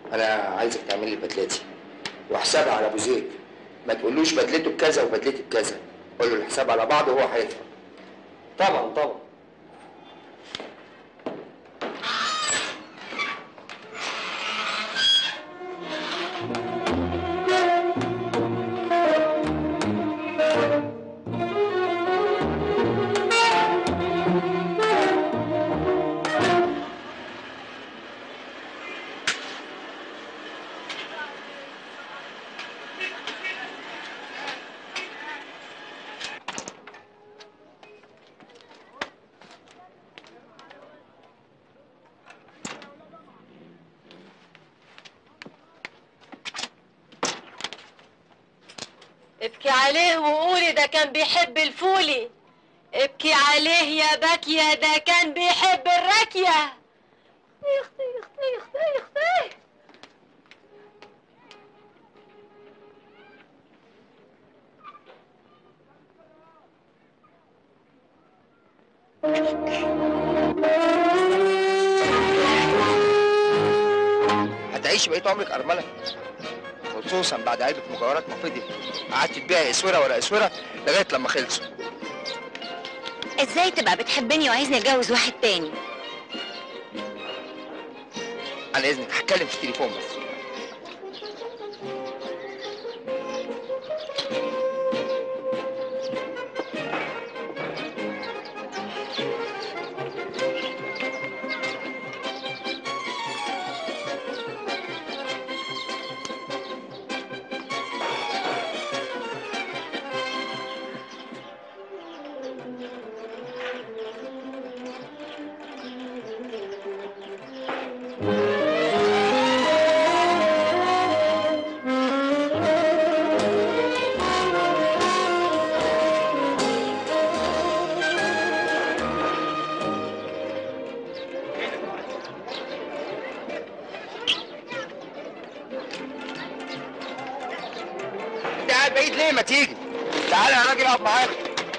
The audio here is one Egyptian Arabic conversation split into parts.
انا عايزك تعمل لي بدلتي وحسابها على ابو زيد ما تقولوش بدلته بكذا وبدلتي بكذا قول له الحساب على بعض وهو هيدفع طبعا طبعا ابكي عليه وقولي ده كان بيحب الفولي ابكي عليه يا باكية ده كان بيحب الراكية يا اختي يا اختي يا اختي يا اختي هتعيشي بقيت عمرك ارمله خصوصا بعد علبه مجوهرات مفيدة قعدت تبيع اسوره ورا اسوره لغايه لما خلصوا ازاي تبقى بتحبني وعايزني اتجوز واحد تاني عن اذنك هتكلم في التليفون بس انت قاعد بعيد ليه ما تيجي تعالى يا راجل اقف معانا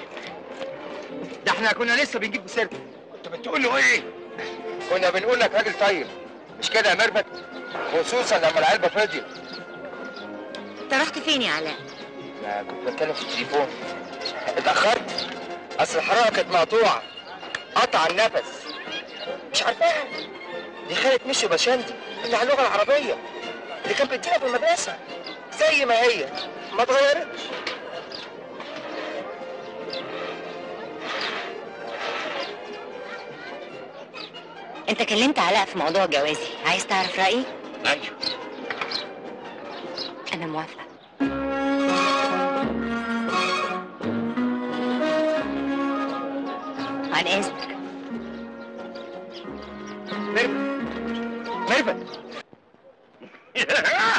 ده احنا كنا لسه بنجيب بسيرته كنت بتقول له ايه كنا بنقول لك راجل طيب مش كده يا ميرفت خصوصا لما العلبه فضيت انت رحت فين يا علاء انا كنت بتكلم في التليفون اتاخرت اصل الحراره كانت مقطوعه قطع النفس مش عارفاها دي خالة مشي بشندي بتاع اللغه العربيه اللي كان بيدينا في المدرسه زي ما هي ما اتغيرتش انت كلمت علاء في موضوع جوازي عايز تعرف رايي ايوه انا موافقه عن اذنك ميرفت ميرفت